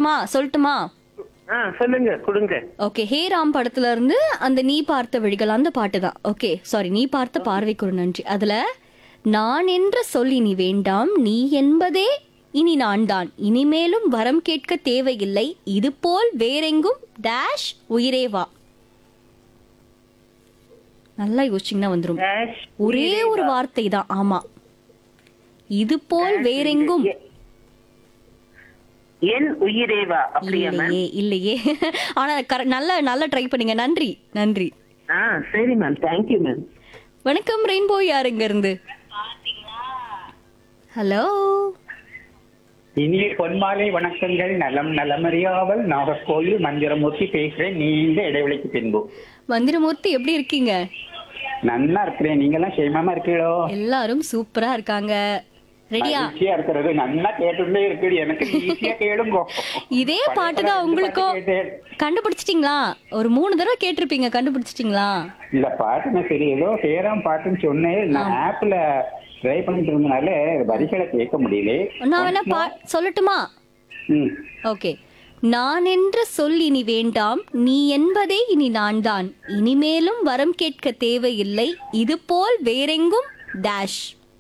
கொடுக்கட்டுமா சொல்லட்டுமா ஆ சொல்லுங்க கொடுங்க ஓகே ஹே ராம் படத்துல இருந்து அந்த நீ பார்த்த வழிகள் அந்த பாட்டு தான் ஓகே சாரி நீ பார்த்த பார்வைக்கு ஒரு நன்றி அதுல நான் என்ற சொல் இனி வேண்டாம் நீ என்பதே இனி நான் தான் இனிமேலும் வரம் கேட்க தேவையில்லை இது போல் வேறெங்கும் டேஷ் உயிரே வா நல்லா யோசிச்சிங்கன்னா வந்துரும் டேஷ் ஒரே ஒரு வார்த்தை தான் ஆமா இது போல் வேறெங்கும் என் உயிரேவா அப்படியா மேம் இல்லையே இல்லையே ஆனா கர- நல்லா நல்லா ட்ரை பண்ணீங்க நன்றி நன்றி ஆ சரி மேம் தேங்க்யூ மேம் வணக்கம் ரெயின்போ யாருங்க இருந்து ஹலோ இனிய பொன்மாலை வணக்கங்கள் நலம் நலமறியாவல் நாகர்கோயில் மந்திரமூர்த்தி பேசுறேன் நீண்ட இடைவெளிக்கு பின்பு மந்திரமூர்த்தி எப்படி இருக்கீங்க நன்னா இருக்கிறேன் நீங்க எல்லாம் சேமமா இருக்கீங்களோ எல்லாரும் சூப்பரா இருக்காங்க ரெடியா ஈஸியா இருக்கிறது நல்லா கேட்டுட்டே இருக்குது எனக்கு ஈஸியா கேளுங்க இதே பாட்டு தான் உங்களுக்கும் கேட்டேன். கண்டுபிடிச்சிட்டீங்களா ஒரு மூணு தடவை கேட்டிருப்பீங்க கண்டுபிடிச்சிட்டீங்களா இல்ல பாட்டுனா சரி ஏதோ சேராம் பாட்டுன்னு சொன்னேன் நான் ஆப்ல ட்ரை பண்ணிட்டு இருந்தனால வரிகளை கேட்க முடியல நான் வேணா பா சொல்லட்டுமா ம். ஓகே நான் என்ற சொல் இனி வேண்டாம் நீ என்பதே இனி நான் தான் இனிமேலும் வரம் கேட்க தேவையில்லை இது போல் வேறெங்கும் டேஷ்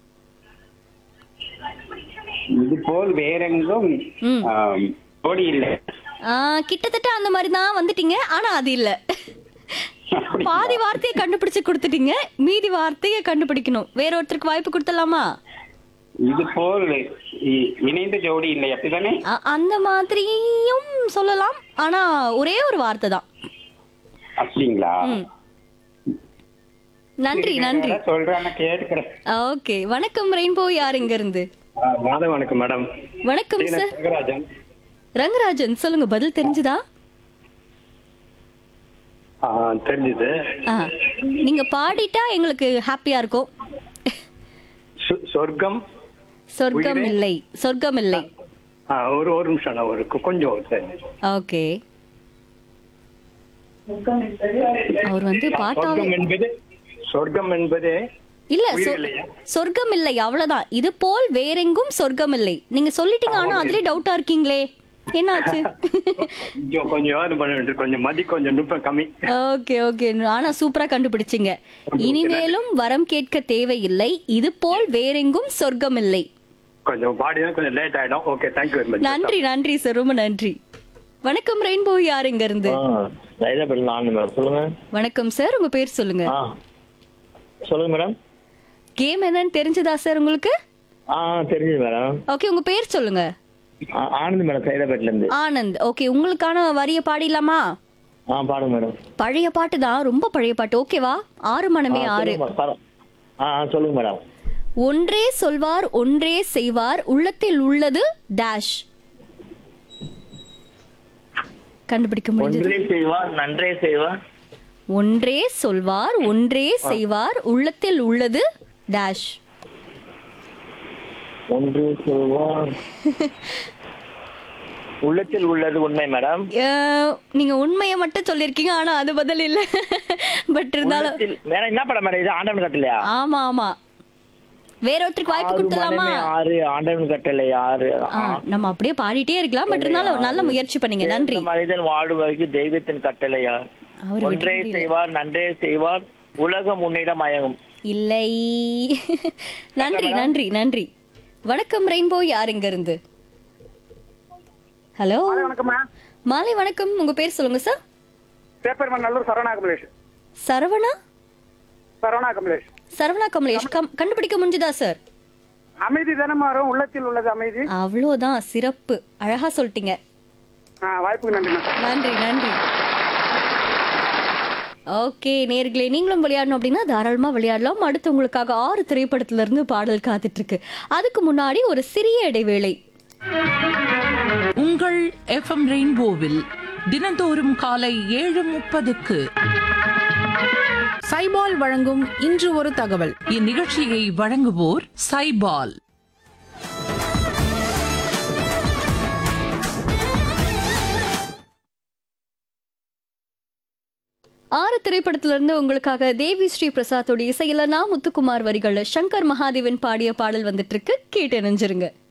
இது போல் வேறெங்கும் ம். ஆம், ஓடி இல்லை ஆ, கிட்டத்தட்ட அந்த மாதிரி தான் வந்துட்டீங்க ஆனா அது இல்ல பாதி வார்த்தையை கண்டுபிடிச்சு கொடுத்துட்டீங்க மீதி வார்த்தையை கண்டுபிடிக்கணும் வேற ஒருத்தருக்கு வாய்ப்பு கொடுத்துடலாமா இது போல் இ- இணைந்த ஜோடி இல்லை அப்படிதானே அ- அந்த மாதிரியும் சொல்லலாம் ஆனா ஒரே ஒரு வார்த்தை தான் அப்படிங்களா ம். நன்றி நன்றி நான் சொல்றேன் நான் கேட்டுக்கிறேன் ஓகே வணக்கம் ரெயின்போ யார் இங்க இருந்து மாதம் வணக்கம் மேடம் வணக்கம் சார் ரங்கராஜன் ரங்கராஜன் சொல்லுங்க பதில் தெரிஞ்சுதா தெரிஞ்சது ஆ, நீங்க பாடிட்டா எங்களுக்கு ஹாப்பியா இருக்கும் சொர்க்கம் சொர்க்கம் இல்லை சொர்க்கம் இல்லை ஒரு ஒரு நிமிஷம் நான் ஒரு கொஞ்சம் சரி ஓகே அவர் வந்து பாட்டாவே சொர்க்கம் என்பது சொர்க்கம் என்பது இல்ல சொ- சொர்க்கம் இல்லை அவ்வளவுதான் இது போல் வேறெங்கும் சொர்க்கம் இல்லை நீங்க சொல்லிட்டீங்க ஆனா அதுலயே டவுட்டா இருக்கீங்களே என்னாச்சு கொஞ்சம் கொஞ்சம் யோசனை பண்ண வேண்டியது கொஞ்சம் மதி கொஞ்சம் நுட்பம் கம்மி ஓகே ஓகே ஆனா சூப்பரா கண்டுபிடிச்சீங்க இனிமேலும் வரம் கேட்க தேவையில்லை இது போல் வேறெங்கும் சொர்க்கம் இல்லை கொஞ்சம் பாடி கொஞ்சம் லேட் ஆயிடும் ஓகே தேங்க்யூ வெரி மச் நன்றி நன்றி சார் ரொம்ப நன்றி வணக்கம் ரெயின்போ யார் இங்க இருந்து சைதாபேட்டில் நான் மேடம் சொல்லுங்க வணக்கம் சார் உங்க பேர் சொல்லுங்க ஆ சொல்லுங்க மேடம் கேம் என்னன்னு தெரிஞ்சதா சார் உங்களுக்கு ஆ தெரிஞ்சது மேடம் ஓகே உங்க பேர் சொல்லுங்க ஆ, ஆனந்த் மேடம் சைதாபேட்ல இருந்து ஆனந்த் ஓகே உங்களுக்கான வரிய பாடிடலாமா ஆ பாடுங்க மேடம் பழைய பாட்டு தான் ரொம்ப பழைய பாட்டு ஓகேவா ஆறு மனமே ஆ, ஆறு சொல்லுங்க மேடம். பர- ஆ ஆ, சொல்லுங்க மேடம் ஒன்றே சொல்வார் ஒன்றே செய்வார் உள்ளத்தில் உள்ளது டேஷ் கண்டுபிடிக்க முடிஞ்சது ஒன்றே செய்வார் நன்றே செய்வார் ஒன்றே சொல்வார் ஒன்றே செய்வார் உள்ளத்தில் உள்ளது டேஷ் ஒன்றே செய்வார் உள்ளத்தில் உள்ளது உண்மை மேடம் அஹ், நீங்க உண்மையை மட்டும் சொல்லிருக்கீங்க ஆனா அது பதில் இல்ல பட் இருந்தாலும் உள்ளத்தில் மேடம் என்ன படம் மேடம் இது ஆண்டவன் கட்டளையா ஆமா ஆமா வேற ஒருத்தருக்கு வாய்ப்பு ஆறு கொடுத்துடலாமா மனமே ஆறு ஆண்டவன் கட்டளை ஆறு ஆ, நம்ம அப்படியே பாடிட்டே இருக்கலாம் பட் இருந்தாலும் நல்ல முயற்சி பண்ணீங்க நன்றி இந்த மனிதன் வாழ்வதற்கு தெய்வத்தின் கட்டளையா அவரு விட்டு ஒன்றே செய்வார் நன்றே செய்வார் உலகம் உன்னிடம் மயங்கும் இல்லை நன்றி நன்றி நன்றி வணக்கம் ரெயின்போ யார் இங்க இருந்து ஹலோ வணக்கம்மா மாலை வணக்கம் உங்க பேர் சொல்லுங்க சார் பேப்பர் நல்லூர் சரவணா கமலேஷ் சரவணா சரவணா கமலேஷ் சரவணா கமலேஷ் கம்- கண்டுபிடிக்க முடிஞ்சதா சார் அமைதி தானே மாறும் உள்ளத்தில் உள்ளது அமைதி அவ்வளோதான் சிறப்பு அழகா சொல்லிட்டீங்க ஆ, வாய்ப்புக்கு நன்றி நன்றி நன்றி ஓகே நேர்களே நீங்களும் விளையாடணும் அப்படின்னா தாராளமா விளையாடலாம் அடுத்து உங்களுக்காக ஆறு திரைப்படத்துல இருந்து பாடல் காத்துட்டு இருக்கு அதுக்கு முன்னாடி ஒரு சிறிய இடைவேளை உங்கள் எஃப்எம் ரெயின்போவில் தினந்தோறும் காலை ஏழு முப்பதுக்கு சைபால் வழங்கும் இன்று ஒரு தகவல் இந்நிகழ்ச்சியை வழங்குவோர் சைபால் ஆறு திரைப்படத்துல இருந்து உங்களுக்காக தேவி ஸ்ரீ பிரசாத்தோட இசையில நான் முத்துக்குமார் வரிகள்ல சங்கர் மகாதேவன் பாடிய பாடல் வந்துட்டு இருக்கு கேட்டு இணைஞ்சிருங்க